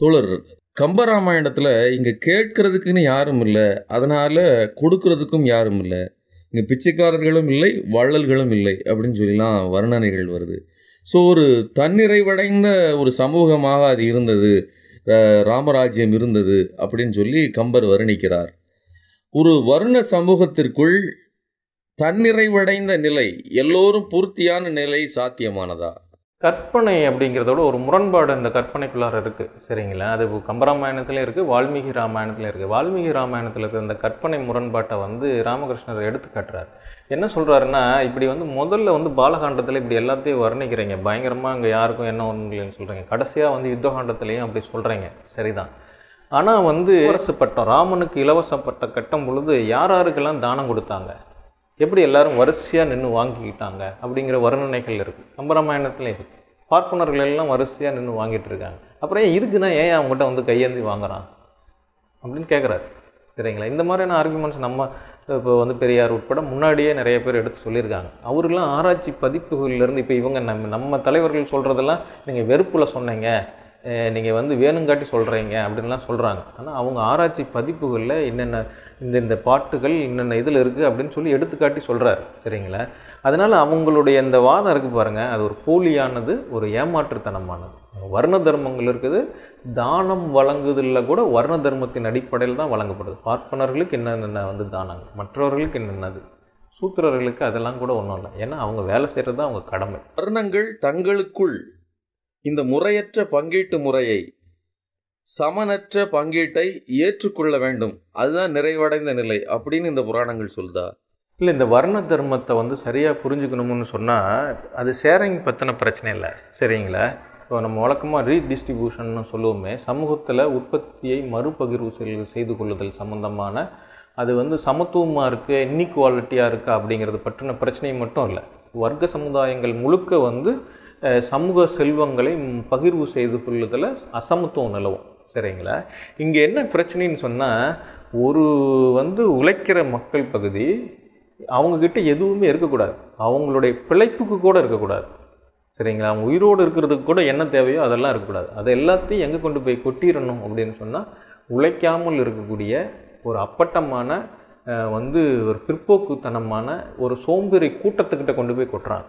தோழர் கம்பராமாயணத்தில் இங்கே கேட்கறதுக்குன்னு யாரும் இல்லை அதனால் கொடுக்கறதுக்கும் யாரும் இல்லை இங்கே பிச்சைக்காரர்களும் இல்லை வள்ளல்களும் இல்லை அப்படின்னு சொல்லிலாம் வர்ணனைகள் வருது ஸோ ஒரு தன்னிறைவடைந்த ஒரு சமூகமாக அது இருந்தது அஹ் ராமராஜ்யம் இருந்தது அப்படின்னு சொல்லி கம்பர் வர்ணிக்கிறார் ஒரு வர்ண சமூகத்திற்குள் தன்னிறைவடைந்த நிலை எல்லோரும் பூர்த்தியான நிலை சாத்தியமானதா கற்பனை அப்படிங்கிறதோட ஒரு முரண்பாடு இந்த கற்பனைக்குள்ளார இருக்குது சரிங்களா அது கம்பராமாயணத்துலேயும் இருக்குது வால்மீகி ராமாயணத்துலையும் இருக்குது வால்மீகி ராமாயணத்தில் இருக்கிற இந்த கற்பனை முரண்பாட்டை வந்து ராமகிருஷ்ணர் எடுத்து காட்டுறார் என்ன சொல்கிறாருன்னா இப்படி வந்து முதல்ல வந்து பாலகாண்டத்தில் இப்படி எல்லாத்தையும் வர்ணிக்கிறீங்க பயங்கரமாக அங்கே யாருக்கும் என்ன ஒன்றும் இல்லைன்னு சொல்கிறீங்க கடைசியாக வந்து யுத்தகாண்டத்துலேயும் அப்படி சொல்கிறீங்க சரிதான் ஆனால் வந்து இலவச பட்டம் ராமனுக்கு இலவச பட்டம் கட்டும் பொழுது யார் யாருக்கெல்லாம் தானம் கொடுத்தாங்க எப்படி எல்லாரும் வரிசையாக நின்று வாங்கிக்கிட்டாங்க அப்படிங்கிற வர்ணனைகள் இருக்குது கம்பராமாயணத்துலேயும் இருக்குது பார்ப்பனர்கள் எல்லாம் வரிசையாக நின்று வாங்கிட்டு இருக்காங்க அப்புறம் ஏன் இருக்குன்னா ஏன் அவங்ககிட்ட வந்து கையேந்தி வாங்குறான் அப்படின்னு கேட்குறாரு சரிங்களா இந்த மாதிரியான ஆர்குமெண்ட்ஸ் நம்ம இப்போ வந்து பெரியார் உட்பட முன்னாடியே நிறைய பேர் எடுத்து சொல்லியிருக்காங்க அவருக்கெல்லாம் ஆராய்ச்சி பதிப்புகள்லேருந்து இப்போ இவங்க நம்ம நம்ம தலைவர்கள் சொல்கிறதெல்லாம் நீங்கள் வெறுப்பில் சொன்னீங்க நீங்கள் வந்து வேணுங்காட்டி சொல்கிறீங்க அப்படின்லாம் சொல்கிறாங்க ஆனால் அவங்க ஆராய்ச்சி பதிப்புகளில் என்னென்ன இந்த இந்த பாட்டுகள் என்னென்ன இதில் இருக்குது அப்படின்னு சொல்லி எடுத்துக்காட்டி சொல்கிறாரு சரிங்களா அதனால் அவங்களுடைய இந்த வாதம் இருக்குது பாருங்கள் அது ஒரு போலியானது ஒரு ஏமாற்றுத்தனமானது வர்ண தர்மங்கள் இருக்குது தானம் வழங்குதலில் கூட வர்ண தர்மத்தின் அடிப்படையில் தான் வழங்கப்படுது பார்ப்பனர்களுக்கு என்னென்ன வந்து தானங்கள் மற்றவர்களுக்கு என்னென்னது சூத்திரர்களுக்கு அதெல்லாம் கூட ஒன்றும் இல்லை ஏன்னா அவங்க வேலை செய்கிறது தான் அவங்க கடமை வர்ணங்கள் தங்களுக்குள் இந்த முறையற்ற பங்கீட்டு முறையை சமனற்ற பங்கீட்டை ஏற்றுக்கொள்ள வேண்டும் அதுதான் நிறைவடைந்த நிலை அப்படின்னு இந்த புராணங்கள் சொல்லுதா இல்லை இந்த வர்ண தர்மத்தை வந்து சரியாக புரிஞ்சுக்கணும்னு சொன்னால் அது ஷேரிங் பற்றின பிரச்சனை இல்லை சரிங்களா இப்போ நம்ம வழக்கமாக ரீடிஸ்ட்ரிபியூஷன் சொல்லுவோமே சமூகத்தில் உற்பத்தியை மறுபகிர்வு செல் செய்து கொள்ளுதல் சம்மந்தமான அது வந்து சமத்துவமாக இருக்குது இன்இக்வாலிட்டியாக இருக்கா அப்படிங்கிறது பற்றின பிரச்சனை மட்டும் இல்லை வர்க்க சமுதாயங்கள் முழுக்க வந்து அஹ், சமூக செல்வங்களை ம், பகிர்வு செய்து கொள்ளுதல் அசமத்துவம் நிலவும் சரிங்களா இங்கே என்ன பிரச்சனைன்னு சொன்னால் ஒரு வந்து உழைக்கிற மக்கள் பகுதி அவங்கக்கிட்ட எதுவுமே இருக்கக்கூடாது அவங்களுடைய பிழைப்புக்கு கூட இருக்கக்கூடாது சரிங்களா அவங்க உயிரோடு இருக்கிறதுக்கு கூட என்ன தேவையோ அதெல்லாம் இருக்கக்கூடாது அதை எல்லாத்தையும் எங்கே கொண்டு போய் கொட்டிடணும் அப்படின்னு சொன்னால் உழைக்காமல் இருக்கக்கூடிய ஒரு அப்பட்டமான அஹ், வந்து ஒரு பிற்போக்குத்தனமான ஒரு சோம்பேறி கூட்டத்துக்கிட்ட கொண்டு போய் கொட்டுறாங்க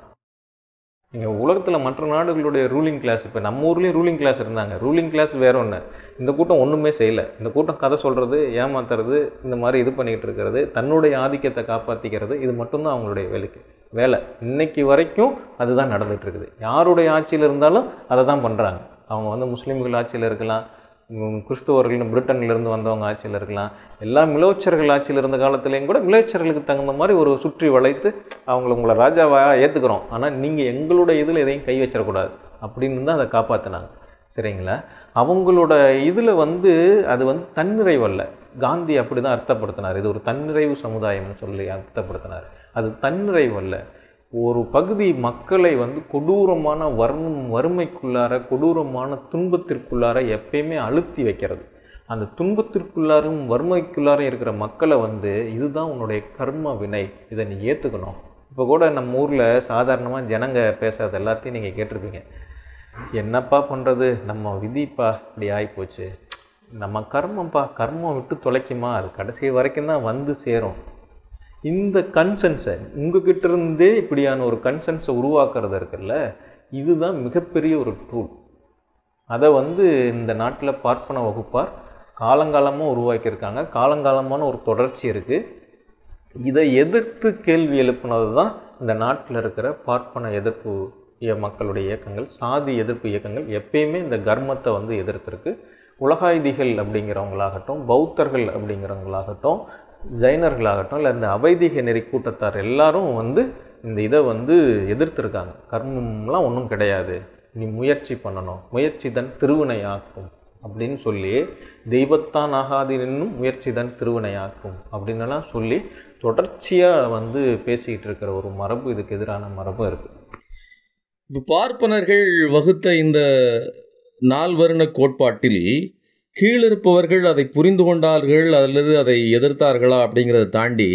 நீங்கள் உலகத்தில் மற்ற நாடுகளுடைய ரூலிங் கிளாஸ் இப்போ நம்ம ஊர்லேயும் ரூலிங் கிளாஸ் இருந்தாங்க ரூலிங் கிளாஸ் வேற ஒன்று இந்த கூட்டம் ஒன்றுமே செய்யலை இந்த கூட்டம் கதை சொல்கிறது ஏமாத்துறது இந்த மாதிரி இது பண்ணிகிட்டு இருக்கிறது தன்னுடைய ஆதிக்கத்தை காப்பாற்றிக்கிறது இது மட்டும்தான் அவங்களுடைய வேலைக்கு வேலை இன்னைக்கு வரைக்கும் அதுதான் நடந்துட்டு இருக்குது யாருடைய ஆட்சியில் இருந்தாலும் அதை தான் பண்ணுறாங்க அவங்க வந்து முஸ்லீம்கள் ஆட்சியில் இருக்கலாம் உம், கிறிஸ்தவர்கள் பிரிட்டன்லேருந்து வந்தவங்க ஆட்சியில் இருக்கலாம் எல்லா மிலோச்சர்கள் ஆட்சியில் இருந்த காலத்துலேயும் கூட மிலோச்சர்களுக்கு தகுந்த மாதிரி ஒரு சுற்றி வளைத்து அவங்கள உங்களை ராஜாவாக ஏற்றுக்கிறோம் ஆனால் நீங்கள் எங்களுடைய இதில் எதையும் கை வச்சிடக்கூடாது அப்படின்னு தான் அதை காப்பாற்றினாங்க சரிங்களா அவங்களோட இதில் வந்து அது வந்து தன்னிறைவல்ல காந்தி அப்படி தான் அர்த்தப்படுத்தினார் இது ஒரு தன்னிறைவு சமுதாயம்னு சொல்லி அர்த்தப்படுத்தினார் அது தன்னிறைவல்ல ஒரு பகுதி மக்களை வந்து கொடூரமான வறும் வறுமைக்குள்ளார கொடூரமான துன்பத்திற்குள்ளார எப்பயுமே அழுத்தி வைக்கிறது அந்த துன்பத்திற்குள்ளாரும் வறுமைக்குள்ளாரும் இருக்கிற மக்களை வந்து இதுதான் உன்னுடைய கர்ம வினை இதை நீ ஏற்றுக்கணும் இப்போ கூட நம்ம ஊரில் சாதாரணமாக ஜனங்க பேசுறது எல்லாத்தையும் நீங்கள் கேட்டிருப்பீங்க என்னப்பா பண்ணுறது நம்ம விதிப்பா இப்படி ஆகிப்போச்சு நம்ம கர்மம்ப்பா கர்மம் விட்டு தொலைக்குமா அது கடைசி வரைக்கும் தான் வந்து சேரும் இந்த கன்சென்ஸை உங்ககிட்ட இருந்தே இப்படியான ஒரு கன்சென்ஸை உருவாக்குறது இருக்குல்ல இதுதான் மிகப்பெரிய ஒரு டூல் அதை வந்து இந்த நாட்டில் பார்ப்பன வகுப்பார் காலங்காலமாக உருவாக்கியிருக்காங்க காலங்காலமான ஒரு தொடர்ச்சி இருக்குது இதை எதிர்த்து கேள்வி எழுப்புனது தான் இந்த நாட்டில் இருக்கிற பார்ப்பன எதிர்ப்பு இய- மக்களுடைய இயக்கங்கள் சாதி எதிர்ப்பு இயக்கங்கள் எப்பயுமே இந்த கர்மத்தை வந்து எதிர்த்திருக்கு உலகாயுதிகள் அப்படிங்கிறவங்களாகட்டும் பௌத்தர்கள் அப்படிங்கிறவங்களாகட்டும் ஜைனர்களாகட்டும் இல்லை இந்த அவைதிக நெறி கூட்டத்தார் எல்லாரும் வந்து இந்த இதை வந்து எதிர்த்திருக்காங்க கர்மம்லாம் ஒன்றும் கிடையாது நீ முயற்சி பண்ணணும் முயற்சி தன் திருவினையாக்கும் அப்படின்னு சொல்லி தெய்வத்தான் ஆகாதினும் முயற்சி தான் திருவினையாக்கும் அப்படின்னுலாம் சொல்லி தொடர்ச்சியாக வந்து பேசிக்கிட்டு இருக்கிற ஒரு மரபு இதுக்கு எதிரான மரபும் இருக்குது இப்போ பார்ப்பனர்கள் வகுத்த இந்த நால்வர்ண கோட்பாட்டில் கீழிருப்பவர்கள் அதை புரிந்து கொண்டார்கள் அல்லது அதை எதிர்த்தார்களா அப்படிங்கிறத தாண்டி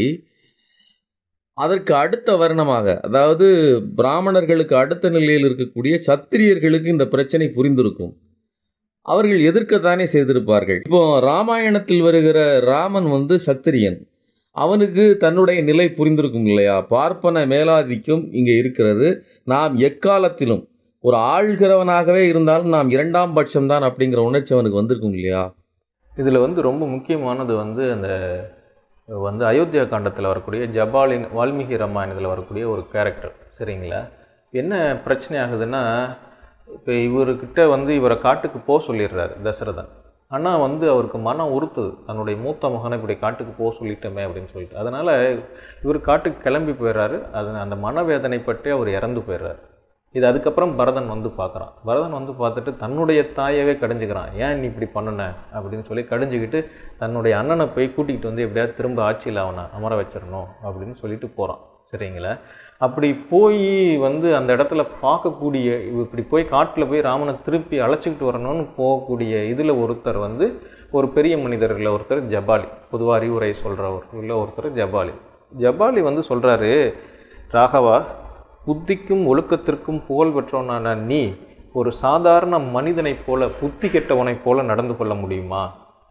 அதற்கு அடுத்த வர்ணமாக அதாவது பிராமணர்களுக்கு அடுத்த நிலையில் இருக்கக்கூடிய சத்திரியர்களுக்கு இந்த பிரச்சனை புரிந்திருக்கும் அவர்கள் எதிர்க்கத்தானே செய்திருப்பார்கள் இப்போ ராமாயணத்தில் வருகிற ராமன் வந்து சத்திரியன் அவனுக்கு தன்னுடைய நிலை புரிந்திருக்கும் இல்லையா பார்ப்பன மேலாதிக்கம் இங்கே இருக்கிறது நாம் எக்காலத்திலும் ஒரு ஆள்கிறவனாகவே இருந்தாலும் நாம் இரண்டாம் பட்சம்தான் அப்படிங்கிற உணர்ச்சி அவனுக்கு வந்திருக்கும் இல்லையா இதில் வந்து ரொம்ப முக்கியமானது வந்து அந்த வந்து அயோத்தியா காண்டத்தில் வரக்கூடிய ஜபாலின் வால்மீகி ராமாயணத்தில் வரக்கூடிய ஒரு கேரக்டர் சரிங்களா என்ன பிரச்சனை ஆகுதுன்னா இப்போ இவர்கிட்ட வந்து இவரை காட்டுக்கு போக சொல்லிடுறாரு தசரதன் ஆனால் வந்து அவருக்கு மனம் உறுத்துது தன்னுடைய மூத்த மகனை இப்படி காட்டுக்கு போக சொல்லிட்டோமே அப்படின்னு சொல்லிட்டு அதனால் இவர் காட்டுக்கு கிளம்பி போயிடுறாரு அது அந்த மனவேதனைப்பட்டு அவர் இறந்து போயிடுறாரு இது அதுக்கப்புறம் பரதன் வந்து பார்க்குறான் பரதன் வந்து பார்த்துட்டு தன்னுடைய தாயவே கடிஞ்சுக்கிறான் ஏன் நீ இப்படி பண்ணுன அப்படின்னு சொல்லி கடிஞ்சுக்கிட்டு தன்னுடைய அண்ணனை போய் கூட்டிகிட்டு வந்து எப்படியாவது திரும்ப ஆட்சியில் அவனை அமர வச்சிடணும் அப்படின்னு சொல்லிட்டு போகிறான் சரிங்களா அப்படி போய் வந்து அந்த இடத்துல பார்க்கக்கூடிய இவ இப்படி போய் காட்டில் போய் ராமனை திருப்பி அழைச்சிக்கிட்டு வரணும்னு போகக்கூடிய இதில் ஒருத்தர் வந்து ஒரு பெரிய மனிதர்களில் ஒருத்தர் ஜபாலி பொதுவாக அறிவுரை சொல்கிறவர்களில் ஒருத்தர் ஜபாலி ஜபாலி வந்து சொல்கிறாரு ராகவா புத்திக்கும் ஒழுக்கத்திற்கும் புகழ் பெற்றவனான நீ ஒரு சாதாரண மனிதனைப் போல புத்தி கெட்டவனைப் போல நடந்து கொள்ள முடியுமா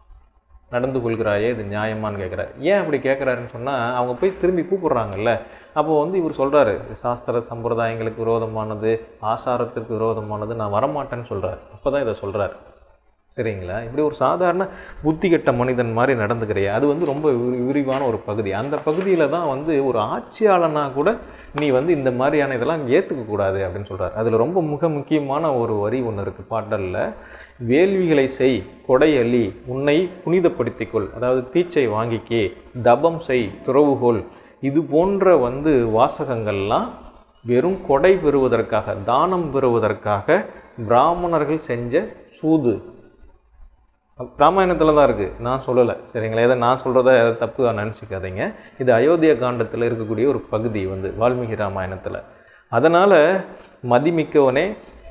நடந்து கொள்கிறாயே இது நியாயமான்னு கேட்குறாரு ஏன் அப்படி கேட்குறாருன்னு சொன்னால் அவங்க போய் திரும்பி கூப்பிடுறாங்கல்ல அப்போ வந்து இவர் சொல்கிறாரு சாஸ்திர சம்பிரதாயங்களுக்கு விரோதமானது ஆசாரத்திற்கு விரோதமானது நான் வரமாட்டேன்னு சொல்கிறார் அப்போ தான் இதை சொல்கிறார் சரிங்களா இப்படி ஒரு சாதாரண புத்தி கெட்ட மனிதன் மாதிரி நடந்துக்கிறிய அது வந்து ரொம்ப விரி- விரிவான ஒரு பகுதி அந்த பகுதியில் தான் வந்து ஒரு ஆட்சியாளனா கூட நீ வந்து இந்த மாதிரியான இதெல்லாம் ஏற்றுக்க கூடாது அப்படின்னு சொல்கிறார் அதில் ரொம்ப மிக முக்கியமான ஒரு வரி ஒன்று இருக்குது பாடலில் வேள்விகளை செய் கொடையள்ளி உன்னை புனிதப்படுத்திக்கொள் அதாவது தீச்சை வாங்கிக்கே தபம் செய் துறவுகோல் இது போன்ற வந்து வாசகங்கள்லாம் வெறும் கொடை பெறுவதற்காக தானம் பெறுவதற்காக பிராமணர்கள் செஞ்ச சூது ராமாயணத்தில் தான் இருக்குது நான் சொல்லலை சரிங்களா எதை நான் சொல்கிறத எதை தப்பு நினச்சிக்காதீங்க இது அயோத்தியா காண்டத்தில் இருக்கக்கூடிய ஒரு பகுதி வந்து வால்மீகி ராமாயணத்தில் அதனால் மதிமிக்கவனே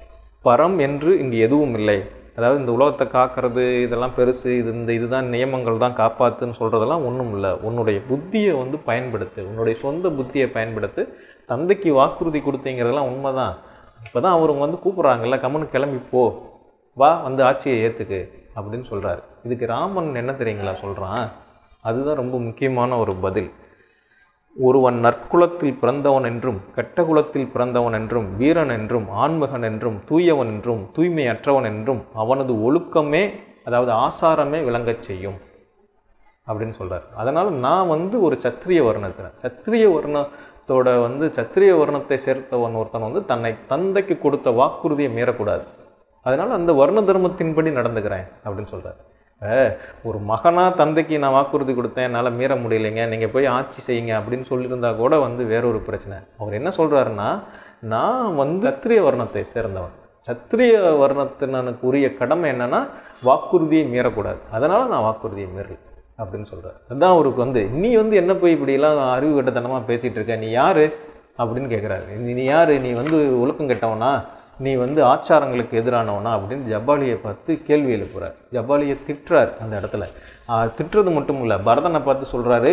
பரம் என்று இங்கு எதுவும் இல்லை அதாவது இந்த உலகத்தை காக்கிறது இதெல்லாம் பெருசு இது இந்த இதுதான் நியமங்கள் தான் காப்பாத்துன்னு சொல்கிறதெல்லாம் ஒன்றும் இல்லை உன்னுடைய புத்தியை வந்து பயன்படுத்து உன்னுடைய சொந்த புத்தியை பயன்படுத்து தந்தைக்கு வாக்குறுதி கொடுத்தீங்கிறதெல்லாம் உண்மை தான் இப்போ தான் அவர் வந்து கூப்பிட்றாங்கல்ல கம்மனு கிளம்பி போ வா வந்து ஆட்சியை ஏற்றுக்கு அப்படின்னு சொல்கிறாரு இதுக்கு ராமன் என்ன தெரியுங்களா சொல்கிறான் அதுதான் ரொம்ப முக்கியமான ஒரு பதில் ஒருவன் நற்குலத்தில் பிறந்தவன் என்றும் கெட்ட குலத்தில் பிறந்தவன் என்றும் வீரன் என்றும் ஆண்மகன் என்றும் தூயவன் என்றும் தூய்மையற்றவன் என்றும் அவனது ஒழுக்கமே அதாவது ஆசாரமே விளங்கச் செய்யும் அப்படின்னு சொல்றார் அதனால் நான் வந்து ஒரு சத்திரிய வர்ணத்தினர் சத்திரிய வர்ணத்தோட வந்து சத்திரிய வர்ணத்தை சேர்த்தவன் ஒருத்தன் வந்து தன்னை தந்தைக்கு கொடுத்த வாக்குறுதியை மீறக்கூடாது அதனால் அந்த வர்ண தர்மத்தின்படி நடந்துக்கிறேன் அப்படின்னு சொல்கிறார் ஒரு மகனாக தந்தைக்கு நான் வாக்குறுதி கொடுத்தேன் என்னால் மீற முடியலைங்க நீங்கள் போய் ஆட்சி செய்யுங்க அப்படின்னு சொல்லியிருந்தா கூட வந்து வேற ஒரு பிரச்சனை அவர் என்ன சொல்கிறாருன்னா நான் வந்து சத்திரிய வர்ணத்தை சேர்ந்தவன் சத்திரிய வர்ணத்தினனுக்கு உரிய கடமை என்னன்னா வாக்குறுதியை மீறக்கூடாது அதனால் நான் வாக்குறுதியை மீறல அப்படின்னு சொல்கிறார் அதுதான் அவருக்கு வந்து நீ வந்து என்ன போய் இப்படிலாம் அறிவு கட்டத்தனமாக பேசிகிட்டு இருக்க நீ யார் அப்படின்னு கேட்குறாரு நீ நீ யார் நீ வந்து ஒழுக்கம் கெட்டவனா நீ வந்து ஆச்சாரங்களுக்கு எதிரானவனா அப்படின்னு ஜபாலியை பார்த்து கேள்வி எழுப்புறார் ஜபாலியை திட்டுறார் அந்த இடத்துல ஆ, திட்டுறது மட்டும் இல்லை பரதனை பார்த்து சொல்கிறாரு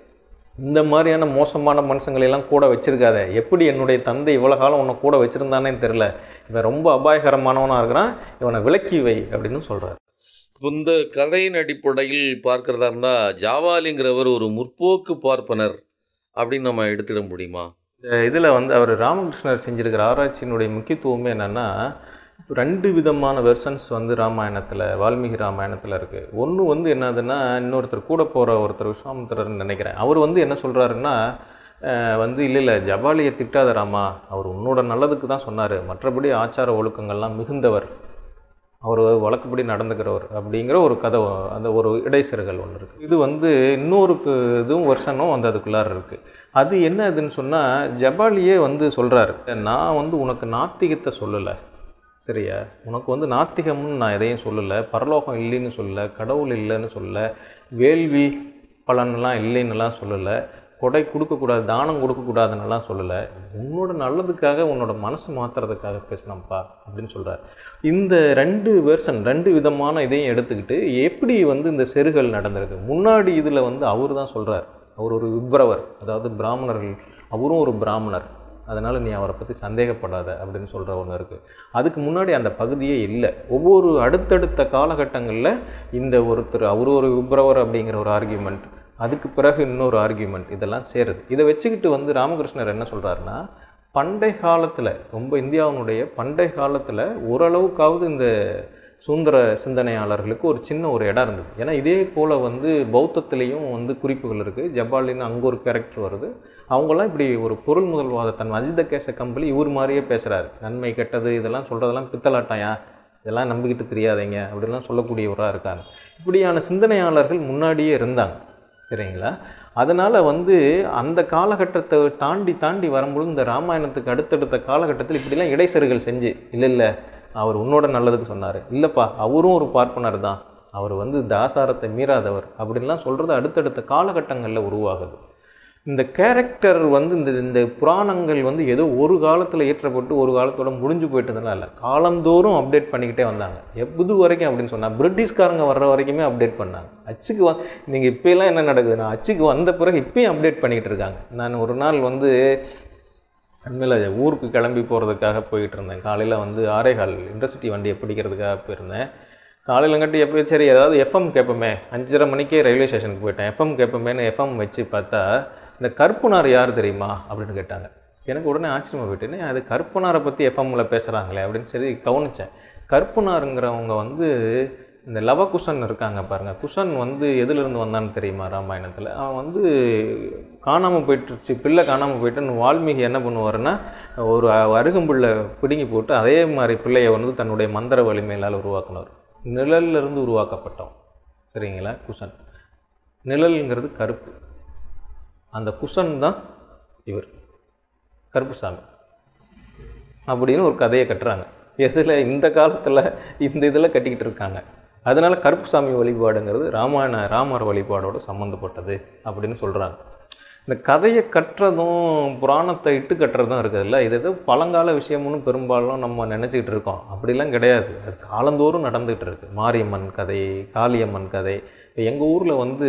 இந்த மாதிரியான மோசமான மனுஷங்களை எல்லாம் கூட வச்சிருக்காத எப்படி என்னுடைய தந்தை இவ்வளோ காலம் உன்னை கூட வச்சுருந்தானே தெரில இவன் ரொம்ப அபாயகரமானவனாக இருக்கிறான் இவனை விலக்கி வை அப்படின்னு சொல்கிறார் இப்போ இந்த கதையின் அடிப்படையில் பார்க்கறதா இருந்தால் ஜாவாலிங்கிறவர் ஒரு முற்போக்கு பார்ப்பனர் அப்படின்னு நம்ம எடுத்துட முடியுமா இதில் வந்து அவர் ராமகிருஷ்ணர் செஞ்சிருக்கிற ஆராய்ச்சியினுடைய முக்கியத்துவமே என்னென்னா ரெண்டு விதமான வெர்ஷன்ஸ் வந்து ராமாயணத்தில் வால்மீகி ராமாயணத்தில் இருக்குது ஒன்று வந்து என்னதுன்னா இன்னொருத்தர் கூட போகிற ஒருத்தர் விஸ்வாமித்திரர்னு நினைக்கிறேன் அவர் வந்து என்ன சொல்கிறாருன்னா வந்து இல்லை இல்லை ஜபாலியை திட்டாத ராமா அவர் உன்னோட நல்லதுக்கு தான் சொன்னார் மற்றபடி ஆச்சார ஒழுக்கங்கள்லாம் மிகுந்தவர் அவர் வழக்கப்படி நடந்துக்கிறவர் அப்படிங்கிற ஒரு கதை அந்த ஒரு இடைச்செருகல் ஒன்று இருக்குது இது வந்து இன்னொரு கு- இதுவும் வருஷனும் வந்து அதுக்குள்ளார இருக்குது அது என்ன இதுன்னு சொன்னால் ஜபாலியே வந்து சொல்கிறாரு நான் வந்து உனக்கு நாத்திகத்தை சொல்லலை சரியா உனக்கு வந்து நாத்திகம்னு நான் எதையும் சொல்லலை பரலோகம் இல்லைன்னு சொல்லலை கடவுள் இல்லைன்னு சொல்லலை வேள்வி பலன்லாம் இல்லைன்னுலாம் சொல்லலை கொடை கொடுக்கக்கூடாது தானம் கொடுக்கக்கூடாதுன்னெல்லாம் சொல்லலை உன்னோட நல்லதுக்காக உன்னோட மனசு மாற்றுறதுக்காக பேசினப்பா அப்படின்னு சொல்கிறார் இந்த ரெண்டு வெர்ஷன் ரெண்டு விதமான இதையும் எடுத்துக்கிட்டு எப்படி வந்து இந்த செருகல் நடந்திருக்கு முன்னாடி இதில் வந்து அவர் தான் சொல்கிறார் அவர் ஒரு விப்ரவர் அதாவது பிராமணர்கள் அவரும் ஒரு பிராமணர் அதனால் நீ அவரை பற்றி சந்தேகப்படாத அப்படின்னு சொல்கிற ஒன்று இருக்குது அதுக்கு முன்னாடி அந்த பகுதியே இல்லை ஒவ்வொரு அடுத்தடுத்த காலகட்டங்களில் இந்த ஒருத்தர் அவர் ஒரு விப்ரவர் அப்படிங்கிற ஒரு ஆர்கியூமெண்ட் அதுக்கு பிறகு இன்னொரு ஆர்கியூமெண்ட் இதெல்லாம் சேருது இதை வச்சுக்கிட்டு வந்து ராமகிருஷ்ணர் என்ன சொல்கிறாருன்னா பண்டை காலத்தில் ரொம்ப இந்தியாவினுடைய பண்டை காலத்தில் ஓரளவுக்காவது இந்த சுதந்திர சிந்தனையாளர்களுக்கு ஒரு சின்ன ஒரு இடம் இருந்தது ஏன்னா இதே போல் வந்து பௌத்தத்திலையும் வந்து குறிப்புகள் இருக்குது ஜப்பாலின்னு அங்கே ஒரு கேரக்டர் வருது அவங்கெல்லாம் இப்படி ஒரு பொருள் முதல்வாதத்தன் அஜித கேச கம்பளி இவர் மாதிரியே பேசுகிறாரு நன்மை கெட்டது இதெல்லாம் சொல்கிறதெல்லாம் பித்தலாட்டாயா இதெல்லாம் நம்பிக்கிட்டு தெரியாதீங்க அப்படிலாம் சொல்லக்கூடியவராக இருக்காங்க இப்படியான சிந்தனையாளர்கள் முன்னாடியே இருந்தாங்க சரிங்களா அதனால் வந்து அந்த காலகட்டத்தை தாண்டி தாண்டி வரும்பொழுது இந்த ராமாயணத்துக்கு அடுத்தடுத்த காலகட்டத்தில் இப்படிலாம் இடைசறுகள் செஞ்சு இல்லை இல்லை அவர் உன்னோட நல்லதுக்கு சொன்னார் இல்லைப்பா அவரும் ஒரு பார்ப்பனர் தான் அவர் வந்து தாசாரத்தை மீறாதவர் அப்படின்லாம் சொல்கிறது அடுத்தடுத்த காலகட்டங்களில் உருவாகுது இந்த கேரக்டர் வந்து இந்த இந்த புராணங்கள் வந்து ஏதோ ஒரு காலத்தில் ஏற்றப்பட்டு ஒரு காலத்தோட முடிஞ்சு போயிட்டதுனால இல்லை காலந்தோறும் அப்டேட் பண்ணிக்கிட்டே வந்தாங்க எப்போது வரைக்கும் அப்படின்னு சொன்னால் பிரிட்டிஷ்காரங்க வர்ற வரைக்குமே அப்டேட் பண்ணாங்க அச்சுக்கு வ நீங்கள் இப்போலாம் என்ன நடக்குதுன்னா அச்சுக்கு வந்த பிறகு இப்பயும் அப்டேட் பண்ணிக்கிட்டு இருக்காங்க நான் ஒரு நாள் வந்து உண்மையில் ஊருக்கு கிளம்பி போகிறதுக்காக போயிட்டு இருந்தேன் காலையில் வந்து ஆரேகால் இன்டர்சிட்டி வண்டியை பிடிக்கிறதுக்காக போயிருந்தேன் காலையிலங்கட்டி எப்போ சரி ஏதாவது எஃப்எம் கேட்போமே அஞ்சரை மணிக்கே ரயில்வே ஸ்டேஷனுக்கு போயிட்டேன் எஃப்எம் கேட்போமேன்னு எஃப்எம் வச்சு பார்த்தா இந்த கற்புனார் யார் தெரியுமா அப்படின்னு கேட்டாங்க எனக்கு உடனே ஆச்சரியமாக போயிட்டுன்னு அது கற்பனாரை பற்றி எஃப்எம்மில் பேசுகிறாங்களே அப்படின்னு சரி கவனித்தேன் கற்பனாருங்கிறவங்க வந்து இந்த லவ குஷன் இருக்காங்க பாருங்கள் குஷன் வந்து எதுலேருந்து வந்தான்னு தெரியுமா ராமாயணத்தில் அவன் வந்து காணாமல் போயிட்டுருச்சு பிள்ளை காணாமல் போயிட்டுன்னு வால்மீகி என்ன பண்ணுவாருன்னா ஒரு அருகம்புல்லை பிடுங்கி போட்டு அதே மாதிரி பிள்ளையை வந்து தன்னுடைய மந்திர வலிமையினால் உருவாக்குனார் நிழல்ல இருந்து உருவாக்கப்பட்டோம் சரிங்களா குஷன் நிழல்ங்கிறது கருப்பு அந்த குஷன் தான் இவர் கருப்புசாமி அப்படின்னு ஒரு கதையை கட்டுறாங்க எதில் இந்த காலத்தில் இந்த இதில் கட்டிக்கிட்டு இருக்காங்க அதனால் கருப்புசாமி வழிபாடுங்கிறது ராமாயண ராமர் வழிபாடோடு சம்மந்தப்பட்டது அப்படின்னு சொல்கிறாங்க இந்த கதையை கட்டுறதும் புராணத்தை இட்டு கட்டுறதும் இருக்குதுல்ல இது ஏதோ பழங்கால விஷயம்னு பெரும்பாலும் நம்ம நினச்சிக்கிட்டு இருக்கோம் அப்படிலாம் கிடையாது அது காலந்தோறும் நடந்துகிட்டு இருக்கு மாரியம்மன் கதை காளியம்மன் கதை இப்போ எங்கள் ஊரில் வந்து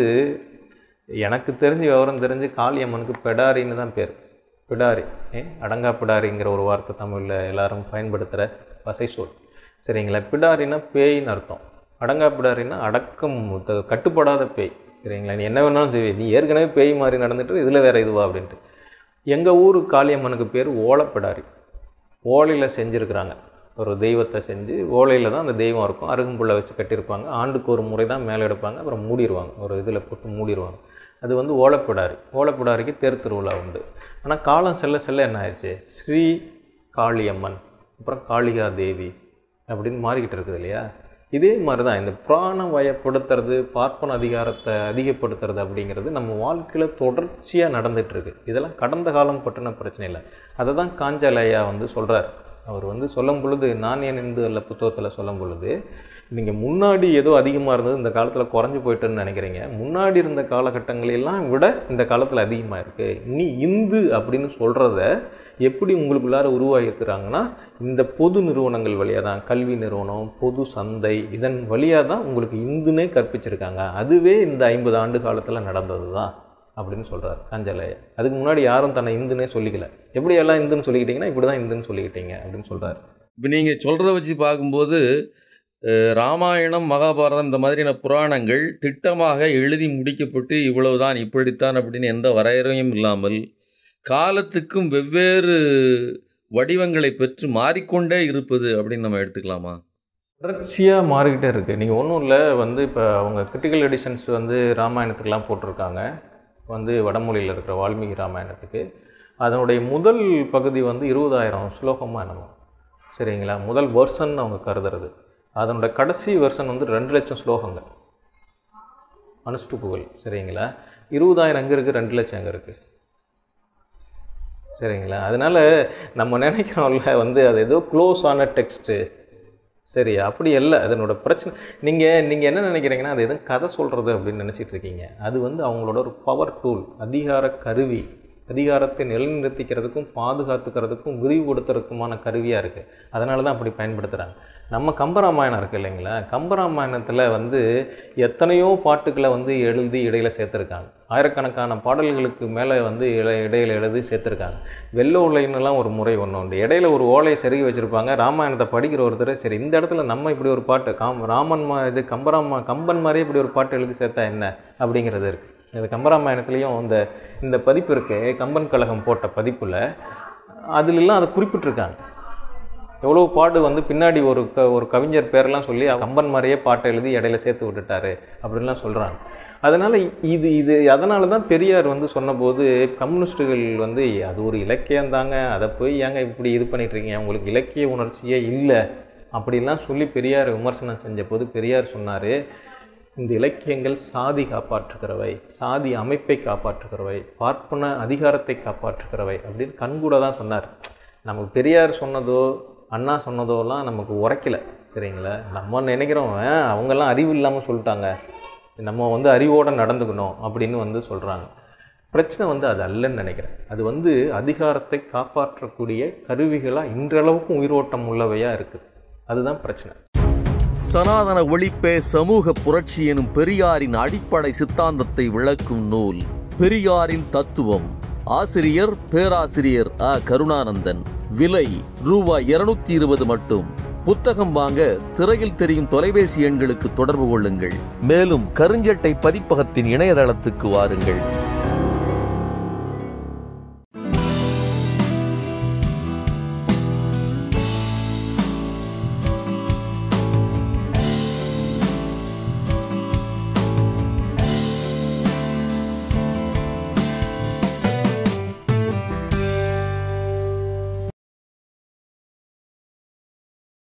எனக்கு தெரிஞ்சு விவரம் தெரிஞ்சு காளியம்மனுக்கு பெடாரின்னு தான் பேர் பிடாரி ஏ அடங்கா பிடாரிங்கிற ஒரு வார்த்தை தமிழில் எல்லாரும் பயன்படுத்துகிற வசை சொல் சரிங்களா பிடாரின்னா பேய்னு அர்த்தம் அடங்கா பிடாரின்னா அடக்கம் த- கட்டுப்படாத பேய் சரிங்களா நீ என்ன வேணாலும் செய்வே நீ ஏற்கனவே பேய் மாதிரி நடந்துட்டு இதில் வேற இதுவா அப்படின்ட்டு எங்கள் ஊர் காளியம்மனுக்கு பேர் ஓலப்பிடாரி ஓலையில் செஞ்சுருக்குறாங்க ஒரு தெய்வத்தை செஞ்சு ஓலையில் தான் அந்த தெய்வம் இருக்கும் அருகம்புல்லை வச்சு கட்டியிருப்பாங்க ஆண்டுக்கு ஒரு முறை தான் மேலே எடுப்பாங்க அப்புறம் மூடிடுவாங்க ஒரு இதில் போட்டு மூடிடுவாங்க அது வந்து ஓலப்பிடாரி ஓலப்பிடாரிக்கு தேர் திருவிழா உண்டு ஆனால் காலம் செல்ல செல்ல என்ன ஆயிடுச்சு ஸ்ரீ காளியம்மன் அப்புறம் காளிகா தேவி அப்படின்னு மாறிக்கிட்டு இருக்குது இல்லையா இதே மாதிரி தான் இந்த புராண வயப்படுத்துறது பார்ப்பன அதிகாரத்தை அதிகப்படுத்துறது அப்படிங்கிறது நம்ம வாழ்க்கையில் தொடர்ச்சியாக நடந்துட்டு இருக்கு இதெல்லாம் கடந்த காலம் பற்றின பிரச்சனை இல்லை அதை தான் காஞ்சாலயா வந்து சொல்கிறார் அவர் வந்து சொல்லும் பொழுது நான் ஏன் இந்து அல்ல புத்தகத்தில் சொல்லும் பொழுது நீங்கள் முன்னாடி ஏதோ அதிகமாக இருந்தது இந்த காலத்தில் குறைஞ்சு போயிட்டுன்னு நினைக்கிறீங்க முன்னாடி இருந்த காலகட்டங்களெல்லாம் விட இந்த காலத்தில் அதிகமாக இருக்குது நீ இந்து அப்படின்னு சொல்கிறத எப்படி உங்களுக்குள்ளார உருவாகியிருக்கிறாங்கன்னா இந்த பொது நிறுவனங்கள் வழியாக தான் கல்வி நிறுவனம் பொது சந்தை இதன் வழியாக தான் உங்களுக்கு இந்துனே கற்பிச்சிருக்காங்க அதுவே இந்த ஐம்பது ஆண்டு காலத்தில் நடந்தது தான் அப்படின்னு சொல்கிறார் காஞ்சலையா அதுக்கு முன்னாடி யாரும் தன்னை இந்துனே சொல்லிக்கல எப்படி எல்லாம் இந்துன்னு சொல்லிக்கிட்டீங்கன்னா இப்படி தான் இந்துன்னு சொல்லிக்கிட்டீங்க அப்படின்னு சொல்கிறார் இப்போ நீங்கள் சொல்கிறத வச்சு பார்க்கும்போது அஹ், ராமாயணம் மகாபாரதம் இந்த மாதிரியான புராணங்கள் திட்டமாக எழுதி முடிக்கப்பட்டு இவ்வளவுதான் இப்படித்தான் அப்படின்னு எந்த வரையறையும் இல்லாமல் காலத்துக்கும் வெவ்வேறு வடிவங்களை பெற்று மாறிக்கொண்டே இருப்பது அப்படின்னு நம்ம எடுத்துக்கலாமா தொடர்ச்சியாக மாறிக்கிட்டே இருக்குது நீங்கள் ஒன்றும் இல்லை வந்து இப்போ அவங்க கிரிட்டிக்கல் எடிஷன்ஸ் வந்து ராமாயணத்துக்கெலாம் போட்டிருக்காங்க வந்து வடமொழியில் இருக்கிற வால்மீகி ராமாயணத்துக்கு அதனுடைய முதல் பகுதி வந்து இருபதாயிரம் ஸ்லோகமாக என்னமோ சரிங்களா முதல் வெர்ஷன் அவங்க கருதுறது அதனோட கடைசி வெர்ஷன் வந்து ரெண்டு லட்சம் ஸ்லோகங்கள் அனுஷ்டுப்புகள் சரிங்களா இருபதாயிரம் எங்கே இருக்குது ரெண்டு லட்சம் எங்கே இருக்குது சரிங்களா அதனால் நம்ம நினைக்கிறோம்ல வந்து அது ஏதோ க்ளோஸ் ஆன டெக்ஸ்ட்டு சரி அப்படி இல்லை அதனோட பிரச்சனை நீங்கள் நீங்கள் என்ன நினைக்கிறீங்கன்னா அது எதுவும் கதை சொல்கிறது அப்படின்னு நினச்சிட்டு இருக்கீங்க அது வந்து அவங்களோட ஒரு பவர் டூல் அதிகார கருவி அதிகாரத்தை நிலைநிறுத்திக்கிறதுக்கும் பாதுகாத்துக்கிறதுக்கும் விரிவுபடுத்துறதுக்குமான கருவியாக இருக்குது அதனால தான் அப்படி பயன்படுத்துகிறாங்க நம்ம கம்பராமாயணம் இருக்குது இல்லைங்களா கம்பராமாயணத்தில் வந்து எத்தனையோ பாட்டுக்களை வந்து எழுதி இடையில சேர்த்துருக்காங்க ஆயிரக்கணக்கான பாடல்களுக்கு மேலே வந்து இட இடையில எழுதி சேர்த்துருக்காங்க வெள்ள ஓலைன்னுலாம் ஒரு முறை ஒன்று உண்டு இடையில ஒரு ஓலையை செருகி வச்சுருப்பாங்க ராமாயணத்தை படிக்கிற ஒருத்தர் சரி இந்த இடத்துல நம்ம இப்படி ஒரு பாட்டு காம் ராமன் மா இது கம்பராமா கம்பன் மாதிரியே இப்படி ஒரு பாட்டு எழுதி சேர்த்தா என்ன அப்படிங்கிறது இருக்குது இது கம்பராமாயணத்துலேயும் இந்த இந்த பதிப்பு இருக்கு கம்பன் கழகம் போட்ட பதிப்பில் அதுலெல்லாம் அதை குறிப்பிட்டிருக்காங்க எவ்வளோ பாடு வந்து பின்னாடி ஒரு க ஒரு கவிஞர் பேரெல்லாம் சொல்லி கம்பன் மாதிரியே பாட்டை எழுதி இடையில சேர்த்து விட்டுட்டாரு அப்படின்லாம் சொல்கிறாங்க அதனால் இது இது அதனால தான் பெரியார் வந்து சொன்னபோது கம்யூனிஸ்ட்டுகள் வந்து அது ஒரு இலக்கியம் தாங்க அதை போய் ஏங்க இப்படி இது பண்ணிட்டு இருக்கீங்க உங்களுக்கு இலக்கிய உணர்ச்சியே இல்லை அப்படிலாம் சொல்லி பெரியார் விமர்சனம் செஞ்ச போது பெரியார் சொன்னார் இந்த இலக்கியங்கள் சாதி காப்பாற்றுகிறவை சாதி அமைப்பை காப்பாற்றுகிறவை பார்ப்பன அதிகாரத்தை காப்பாற்றுகிறவை அப்படின்னு கண்கூட தான் சொன்னார் நமக்கு பெரியார் சொன்னதோ அண்ணா சொன்னதோலாம் நமக்கு உரைக்கல சரிங்களா நம்ம நினைக்கிறோம் "ஆ, அவங்கெல்லாம் அறிவு இல்லாமல் சொல்லிட்டாங்க நம்ம வந்து அறிவோடு நடந்துக்கணும் அப்படின்னு வந்து சொல்கிறாங்க பிரச்சனை வந்து அது அல்லன்னு நினைக்கிறேன் அது வந்து அதிகாரத்தை காப்பாற்றக்கூடிய கருவிகளாக இன்றளவுக்கும் உயிரோட்டம் உள்ளவையாக இருக்குது அதுதான் பிரச்சனை சனாதன ஒழிப்பே சமூக புரட்சி எனும் பெரியாரின் அடிப்படை சித்தாந்தத்தை விளக்கும் நூல் பெரியாரின் தத்துவம் ஆசிரியர் பேராசிரியர் அ கருணானந்தன் விலை ரூபாய் இருநூத்தி இருபது மட்டும் புத்தகம் வாங்க திரையில் தெரியும் தொலைபேசி எண்களுக்கு தொடர்பு கொள்ளுங்கள் மேலும் கருஞ்சட்டை பதிப்பகத்தின் இணையதளத்துக்கு வாருங்கள்